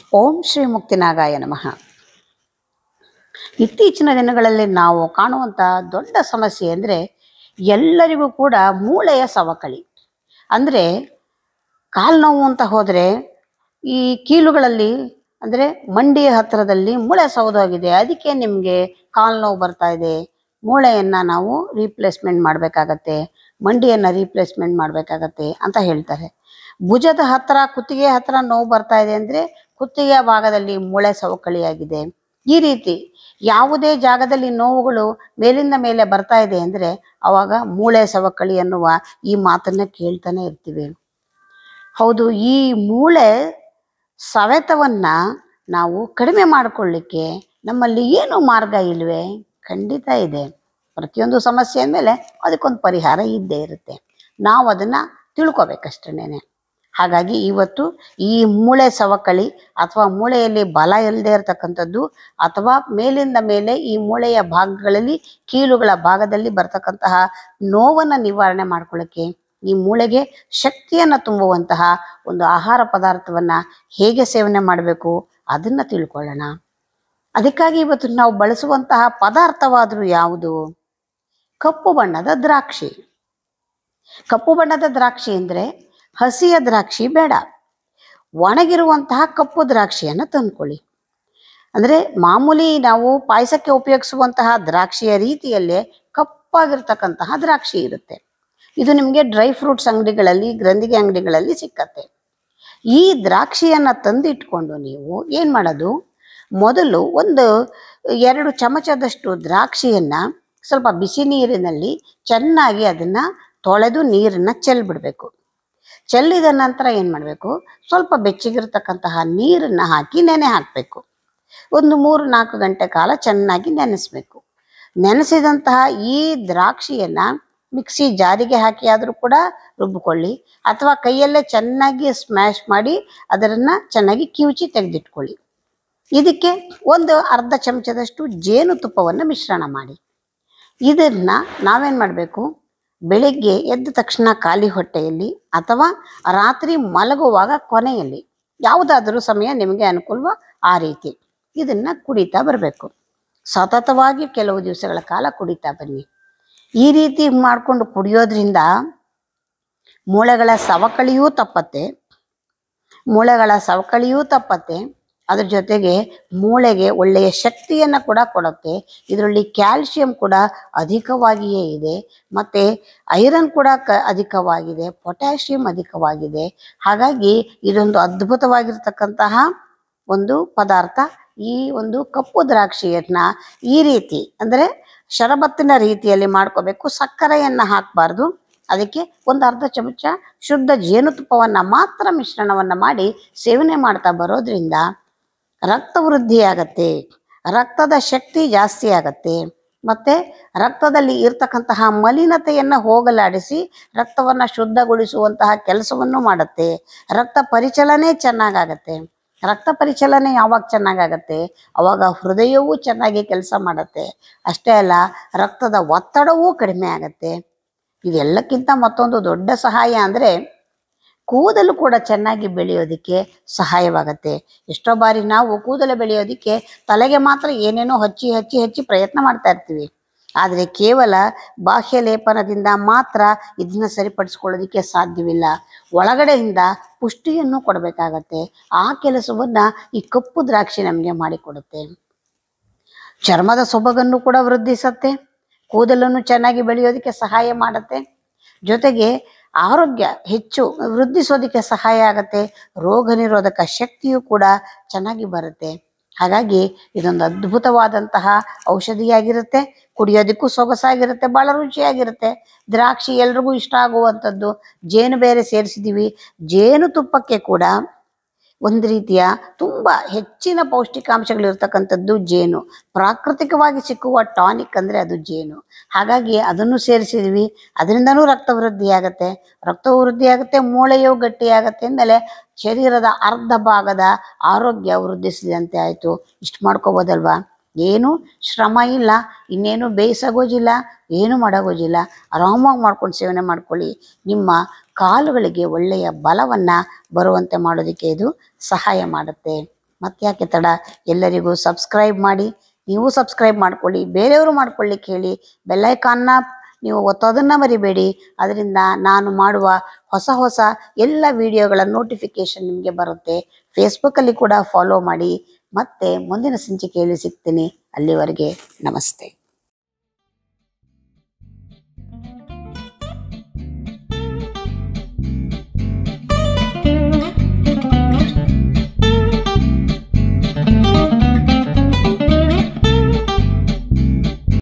ಓಂ ಶ್ರೀ ಮುಕ್ತಿನಾಗಾಯ ನಮಃ ಇತ್ತೀಚಿನ ದಿನಗಳಲ್ಲಿ ನಾವು ಕಾಣುವಂಥ ದೊಡ್ಡ ಸಮಸ್ಯೆ ಅಂದರೆ ಎಲ್ಲರಿಗೂ ಕೂಡ ಮೂಳೆಯ ಸವಕಳಿ ಅಂದರೆ ಕಾಲು ನೋವು ಅಂತ ಹೋದರೆ ಈ ಕೀಲುಗಳಲ್ಲಿ ಅಂದರೆ ಮಂಡಿಯ ಹತ್ತಿರದಲ್ಲಿ ಮೂಳೆ ಸವದೋಗಿದೆ ಅದಕ್ಕೆ ನಿಮಗೆ ಕಾಲು ನೋವು ಬರ್ತಾ ಇದೆ ಮೂಳೆಯನ್ನು ನಾವು ರೀಪ್ಲೇಸ್ಮೆಂಟ್ ಮಾಡಬೇಕಾಗತ್ತೆ ಮಂಡಿಯನ್ನು ರೀಪ್ಲೇಸ್ಮೆಂಟ್ ಮಾಡಬೇಕಾಗತ್ತೆ ಅಂತ ಹೇಳ್ತಾರೆ ಭುಜದ ಹತ್ತಿರ ಕುತ್ತಿಗೆ ಹತ್ತಿರ ನೋವು ಬರ್ತಾ ಇದೆ ಅಂದರೆ ಕುತ್ತಿಗೆಯ ಭಾಗದಲ್ಲಿ ಮೂಳೆ ಸವಕಳಿಯಾಗಿದೆ ಈ ರೀತಿ ಯಾವುದೇ ಜಾಗದಲ್ಲಿ ನೋವುಗಳು ಮೇಲಿಂದ ಮೇಲೆ ಬರ್ತಾ ಇದೆ ಅಂದರೆ ಅವಾಗ ಮೂಳೆ ಸವಕಳಿ ಅನ್ನುವ ಈ ಮಾತನ್ನ ಕೇಳ್ತಾನೆ ಇರ್ತೀವಿ ಹೌದು ಈ ಮೂಳೆ ಸವೆತವನ್ನ ನಾವು ಕಡಿಮೆ ಮಾಡಿಕೊಳ್ಳಿಕ್ಕೆ ನಮ್ಮಲ್ಲಿ ಏನು ಮಾರ್ಗ ಇಲ್ವೇ ಖಂಡಿತ ಇದೆ ಪ್ರತಿಯೊಂದು ಸಮಸ್ಯೆ ಮೇಲೆ ಅದಕ್ಕೊಂದು ಪರಿಹಾರ ಇದ್ದೇ ಇರುತ್ತೆ ನಾವು ಅದನ್ನ ತಿಳ್ಕೊಬೇಕಷ್ಟೇನೆ ಹಾಗಾಗಿ ಇವತ್ತು ಈ ಮೂಳೆ ಸವಕಳಿ ಅಥವಾ ಮೂಳೆಯಲ್ಲಿ ಬಲ ಇಲ್ಲದೆ ಇರತಕ್ಕಂಥದ್ದು ಅಥವಾ ಮೇಲಿಂದ ಮೇಲೆ ಈ ಮೂಳೆಯ ಭಾಗಗಳಲ್ಲಿ ಕೀಲುಗಳ ಭಾಗದಲ್ಲಿ ಬರ್ತಕ್ಕಂತಹ ನೋವನ್ನು ನಿವಾರಣೆ ಮಾಡ್ಕೊಳ್ಳೋಕ್ಕೆ ಈ ಮೂಳೆಗೆ ಶಕ್ತಿಯನ್ನು ತುಂಬುವಂತಹ ಒಂದು ಆಹಾರ ಪದಾರ್ಥವನ್ನ ಹೇಗೆ ಸೇವನೆ ಮಾಡಬೇಕು ಅದನ್ನ ತಿಳ್ಕೊಳ್ಳೋಣ ಅದಕ್ಕಾಗಿ ಇವತ್ತು ನಾವು ಬಳಸುವಂತಹ ಪದಾರ್ಥವಾದರೂ ಯಾವುದು ಕಪ್ಪು ಬಣ್ಣದ ದ್ರಾಕ್ಷಿ ಕಪ್ಪು ಬಣ್ಣದ ದ್ರಾಕ್ಷಿ ಅಂದರೆ ಹಸಿಯ ದ್ರಾಕ್ಷಿ ಬೇಡ ಒಣಗಿರುವಂತಹ ಕಪ್ಪು ದ್ರಾಕ್ಷಿಯನ್ನು ತಂದ್ಕೊಳ್ಳಿ ಅಂದರೆ ಮಾಮೂಲಿ ನಾವು ಪಾಯಸಕ್ಕೆ ಉಪಯೋಗಿಸುವಂತಹ ದ್ರಾಕ್ಷಿಯ ರೀತಿಯಲ್ಲೇ ಕಪ್ಪಾಗಿರ್ತಕ್ಕಂತಹ ದ್ರಾಕ್ಷಿ ಇರುತ್ತೆ ಇದು ನಿಮಗೆ ಡ್ರೈ ಫ್ರೂಟ್ಸ್ ಅಂಗಡಿಗಳಲ್ಲಿ ಗ್ರಂಥಿಗೆ ಅಂಗಡಿಗಳಲ್ಲಿ ಸಿಕ್ಕತ್ತೆ ಈ ದ್ರಾಕ್ಷಿಯನ್ನು ತಂದಿಟ್ಕೊಂಡು ನೀವು ಏನು ಮಾಡೋದು ಮೊದಲು ಒಂದು ಎರಡು ಚಮಚದಷ್ಟು ದ್ರಾಕ್ಷಿಯನ್ನು ಸ್ವಲ್ಪ ಬಿಸಿ ನೀರಿನಲ್ಲಿ ಚೆನ್ನಾಗಿ ಅದನ್ನು ತೊಳೆದು ನೀರನ್ನು ಚೆಲ್ಬಿಡಬೇಕು ಚೆಲ್ಲಿದ ನಂತರ ಏನು ಮಾಡಬೇಕು ಸ್ವಲ್ಪ ಬೆಚ್ಚಗಿರ್ತಕ್ಕಂತಹ ನೀರನ್ನು ಹಾಕಿ ನೆನೆ ಹಾಕಬೇಕು ಒಂದು ಮೂರು ನಾಲ್ಕು ಗಂಟೆ ಕಾಲ ಚೆನ್ನಾಗಿ ನೆನೆಸ್ಬೇಕು ನೆನೆಸಿದಂತಹ ಈ ದ್ರಾಕ್ಷಿಯನ್ನು ಮಿಕ್ಸಿ ಜಾರಿಗೆ ಹಾಕಿ ಆದರೂ ಕೂಡ ರುಬ್ಬಿಕೊಳ್ಳಿ ಅಥವಾ ಕೈಯಲ್ಲೇ ಚೆನ್ನಾಗಿ ಸ್ಮ್ಯಾಶ್ ಮಾಡಿ ಅದನ್ನು ಚೆನ್ನಾಗಿ ಕಿವುಚಿ ತೆಗೆದಿಟ್ಕೊಳ್ಳಿ ಇದಕ್ಕೆ ಒಂದು ಅರ್ಧ ಚಮಚದಷ್ಟು ಜೇನುತುಪ್ಪವನ್ನು ಮಿಶ್ರಣ ಮಾಡಿ ಇದನ್ನು ನಾವೇನು ಮಾಡಬೇಕು ಬೆಳಿಗ್ಗೆ ಎದ್ದ ತಕ್ಷಣ ಖಾಲಿ ಹೊಟ್ಟೆಯಲ್ಲಿ ಅಥವಾ ರಾತ್ರಿ ಮಲಗುವಾಗ ಕೊನೆಯಲ್ಲಿ ಯಾವುದಾದರೂ ಸಮಯ ನಿಮಗೆ ಅನುಕೂಲವೋ ಆ ರೀತಿ ಇದನ್ನು ಕುಡಿತಾ ಬರಬೇಕು ಸತತವಾಗಿ ಕೆಲವು ದಿವಸಗಳ ಕಾಲ ಕುಡಿತಾ ಬನ್ನಿ ಈ ರೀತಿ ಮಾಡಿಕೊಂಡು ಕುಡಿಯೋದ್ರಿಂದ ಮೂಳೆಗಳ ಸವಕಳಿಯೂ ತಪ್ಪತ್ತೆ ಮೂಳೆಗಳ ಸವಕಳಿಯೂ ತಪ್ಪತ್ತೆ ಅದ್ರ ಜೊತೆಗೆ ಮೂಳೆಗೆ ಒಳ್ಳೆಯ ಶಕ್ತಿಯನ್ನು ಕೂಡ ಕೊಡುತ್ತೆ ಇದರಲ್ಲಿ ಕ್ಯಾಲ್ಸಿಯಂ ಕೂಡ ಅಧಿಕವಾಗಿಯೇ ಇದೆ ಮತ್ತು ಐರನ್ ಕೂಡ ಕ ಅಧಿಕವಾಗಿದೆ ಪೊಟ್ಯಾಷಿಯಂ ಅಧಿಕವಾಗಿದೆ ಹಾಗಾಗಿ ಇದೊಂದು ಅದ್ಭುತವಾಗಿರ್ತಕ್ಕಂತಹ ಒಂದು ಪದಾರ್ಥ ಈ ಒಂದು ಕಪ್ಪು ದ್ರಾಕ್ಷಿಯನ್ನ ಈ ರೀತಿ ಅಂದರೆ ಶರಬತ್ತಿನ ರೀತಿಯಲ್ಲಿ ಮಾಡ್ಕೋಬೇಕು ಸಕ್ಕರೆಯನ್ನು ಹಾಕಬಾರ್ದು ಅದಕ್ಕೆ ಒಂದು ಅರ್ಧ ಚಮಚ ಶುದ್ಧ ಜೇನುತುಪ್ಪವನ್ನು ಮಾತ್ರ ಮಿಶ್ರಣವನ್ನು ಮಾಡಿ ಸೇವನೆ ಮಾಡ್ತಾ ಬರೋದ್ರಿಂದ ರಕ್ತ ವೃದ್ಧಿಯಾಗತ್ತೆ ರಕ್ತದ ಶಕ್ತಿ ಜಾಸ್ತಿ ಆಗತ್ತೆ ಮತ್ತು ರಕ್ತದಲ್ಲಿ ಇರ್ತಕ್ಕಂತಹ ಮಲಿನತೆಯನ್ನು ಹೋಗಲಾಡಿಸಿ ರಕ್ತವನ್ನು ಶುದ್ಧಗೊಳಿಸುವಂತಹ ಕೆಲಸವನ್ನು ಮಾಡುತ್ತೆ ರಕ್ತ ಪರಿಚಲನೆ ಚೆನ್ನಾಗಾಗತ್ತೆ ರಕ್ತ ಪರಿಚಲನೆ ಯಾವಾಗ ಚೆನ್ನಾಗಾಗತ್ತೆ ಅವಾಗ ಹೃದಯವೂ ಚೆನ್ನಾಗಿ ಕೆಲಸ ಮಾಡುತ್ತೆ ಅಷ್ಟೇ ಅಲ್ಲ ರಕ್ತದ ಒತ್ತಡವೂ ಕಡಿಮೆ ಆಗತ್ತೆ ಇದೆಲ್ಲಕ್ಕಿಂತ ಮತ್ತೊಂದು ದೊಡ್ಡ ಸಹಾಯ ಅಂದರೆ ಕೂದಲು ಕೂಡ ಚೆನ್ನಾಗಿ ಬೆಳೆಯೋದಕ್ಕೆ ಸಹಾಯವಾಗತ್ತೆ ಎಷ್ಟೋ ಬಾರಿ ನಾವು ಕೂದಲು ಬೆಳೆಯೋದಕ್ಕೆ ತಲೆಗೆ ಮಾತ್ರ ಏನೇನೋ ಹಚ್ಚಿ ಹಚ್ಚಿ ಹಚ್ಚಿ ಪ್ರಯತ್ನ ಮಾಡ್ತಾ ಇರ್ತೀವಿ ಆದರೆ ಕೇವಲ ಬಾಹ್ಯ ಲೇಪನದಿಂದ ಮಾತ್ರ ಇದನ್ನ ಸರಿಪಡಿಸ್ಕೊಳ್ಳೋದಕ್ಕೆ ಸಾಧ್ಯವಿಲ್ಲ ಒಳಗಡೆಯಿಂದ ಪುಷ್ಟಿಯನ್ನು ಕೊಡಬೇಕಾಗತ್ತೆ ಆ ಕೆಲಸವನ್ನು ಈ ಕಪ್ಪು ದ್ರಾಕ್ಷಿ ನಮಗೆ ಮಾಡಿಕೊಡುತ್ತೆ ಚರ್ಮದ ಸೊಬಗನ್ನು ಕೂಡ ವೃದ್ಧಿಸತ್ತೆ ಕೂದಲನ್ನು ಚೆನ್ನಾಗಿ ಬೆಳೆಯೋದಕ್ಕೆ ಸಹಾಯ ಮಾಡುತ್ತೆ ಜೊತೆಗೆ ಆರೋಗ್ಯ ಹೆಚ್ಚು ವೃದ್ಧಿಸೋದಕ್ಕೆ ಸಹಾಯ ಆಗತ್ತೆ ರೋಗ ನಿರೋಧಕ ಶಕ್ತಿಯು ಕೂಡ ಚೆನ್ನಾಗಿ ಬರುತ್ತೆ ಹಾಗಾಗಿ ಇದೊಂದು ಅದ್ಭುತವಾದಂತಹ ಔಷಧಿಯಾಗಿರುತ್ತೆ ಕುಡಿಯೋದಕ್ಕೂ ಸೊಗಸಾಗಿರುತ್ತೆ ಭಾಳ ರುಚಿಯಾಗಿರುತ್ತೆ ದ್ರಾಕ್ಷಿ ಎಲ್ರಿಗೂ ಇಷ್ಟ ಆಗುವಂಥದ್ದು ಜೇನು ಬೇರೆ ಸೇರಿಸಿದ್ದೀವಿ ಜೇನುತುಪ್ಪಕ್ಕೆ ಕೂಡ ಒಂದು ರೀತಿಯ ತುಂಬ ಹೆಚ್ಚಿನ ಪೌಷ್ಟಿಕಾಂಶಗಳಿರ್ತಕ್ಕಂಥದ್ದು ಜೇನು ಪ್ರಾಕೃತಿಕವಾಗಿ ಸಿಕ್ಕುವ ಟಾನಿಕ್ ಅಂದರೆ ಅದು ಜೇನು ಹಾಗಾಗಿ ಅದನ್ನು ಸೇರಿಸಿದ್ವಿ ಅದರಿಂದನೂ ರಕ್ತ ವೃದ್ಧಿ ಆಗುತ್ತೆ ರಕ್ತ ವೃದ್ಧಿ ಆಗುತ್ತೆ ಮೂಳೆಯೂ ಗಟ್ಟಿಯಾಗತ್ತೆ ಅಂದಮೇಲೆ ಶರೀರದ ಅರ್ಧ ಭಾಗದ ಆರೋಗ್ಯ ವೃದ್ಧಿಸಿದಂತೆ ಆಯಿತು ಇಷ್ಟು ಮಾಡ್ಕೋಬೋದಲ್ವಾ ಏನು ಶ್ರಮ ಇಲ್ಲ ಇನ್ನೇನು ಬೇಯಿಸಾಗೋಜಿಲ್ಲ ಏನು ಮಾಡೋಗೋಜಿಲ್ಲ ಆರಾಮಾಗಿ ಮಾಡ್ಕೊಂಡು ಸೇವನೆ ಮಾಡ್ಕೊಳ್ಳಿ ನಿಮ್ಮ ಕಾಲುಗಳಿಗೆ ಒಳ್ಳೆಯ ಬಲವನ್ನು ಬರುವಂತೆ ಮಾಡೋದಕ್ಕೆ ಇದು ಸಹಾಯ ಮಾಡುತ್ತೆ ಮತ್ತೆ ಯಾಕೆ ತಡ ಎಲ್ಲರಿಗೂ ಸಬ್ಸ್ಕ್ರೈಬ್ ಮಾಡಿ ನೀವು ಸಬ್ಸ್ಕ್ರೈಬ್ ಮಾಡ್ಕೊಳ್ಳಿ ಬೇರೆಯವರು ಮಾಡ್ಕೊಳ್ಳಿಕ್ಕೆ ಹೇಳಿ ಬೆಲ್ಲೈಕಾನ್ನ ನೀವು ಒತ್ತೋದನ್ನು ಮರಿಬೇಡಿ ಅದರಿಂದ ನಾನು ಮಾಡುವ ಹೊಸ ಹೊಸ ಎಲ್ಲ ವಿಡಿಯೋಗಳ ನೋಟಿಫಿಕೇಶನ್ ನಿಮಗೆ ಬರುತ್ತೆ ಫೇಸ್ಬುಕ್ಕಲ್ಲಿ ಕೂಡ ಫಾಲೋ ಮಾಡಿ ಮತ್ತೆ ಮುಂದಿನ ಸಂಚಿಕೆಯಲ್ಲಿ ಸಿಗ್ತೀನಿ ಅಲ್ಲಿವರೆಗೆ ನಮಸ್ತೆ